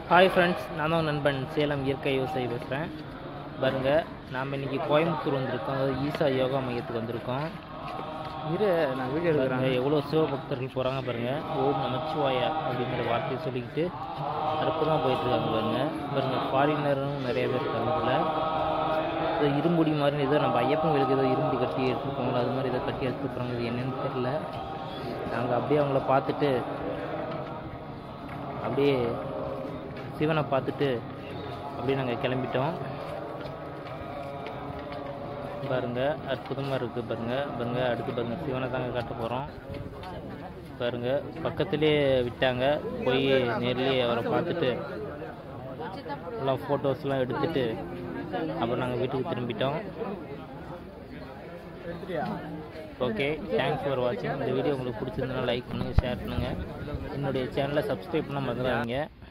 hi friends நான் தான் உங்க நண்பன் சேலம் இயற்கை விவசாயி பேசுகிறேன் பாருங்க நாம் இன்னைக்கு கோயம்புத்தூர் வந்திருக்கோம் அதாவது ஈசா யோகா மையத்துக்கு வந்திருக்கோம் இரு நான் வீடியோ பாருங்க எடுக்கிறேன் எவ்வளோ சிவபக்தர்கள் போகிறாங்க பாருங்க ஓம் நமச்சிவாயா அப்படிங்கிற வார்த்தையை சொல்லிக்கிட்டு அற்புதமாக போயிட்டு இருக்காங்க பாருங்க பாருங்க ஃபாரினரும் நிறைய பேர் இருக்காங்க இதில் இது இரும்புடி மாதிரி ஏதோ நம்ம ஐயப்பன் கோயிலுக்கு ஏதோ இரும்புடி கட்டி எடுத்துருக்கோங்களோ அது மாதிரி ஏதோ கட்டி எடுத்துட்டு போகிறாங்க இது என்னன்னு தெரில நாங்கள் அப்படியே அவங்கள பார்த்துட்டு அப்படியே சிவனை பார்த்துட்டு அப்படியே நாங்கள் கிளம்பிட்டோம் பாருங்க அற்புதமாக இருக்குது பாருங்க பாருங்க அடுத்து பாருங்க சிவனை தாங்க காட்ட போகிறோம் பாருங்க பக்கத்துலேயே விட்டாங்க போய் நேர்லேயே அவரை பார்த்துட்டு எல்லாம் ஃபோட்டோஸ்லாம் எடுத்துட்டு அப்புறம் நாங்கள் வீட்டுக்கு திரும்பிட்டோம் ஓகே தேங்க்ஸ் ஃபார் வாட்சிங் இந்த வீடியோ உங்களுக்கு பிடிச்சிருந்தனா லைக் பண்ணுங்கள் ஷேர் பண்ணுங்கள் என்னுடைய சேனலை சப்ஸ்கிரைப் பண்ண மறந்துடாதீங்க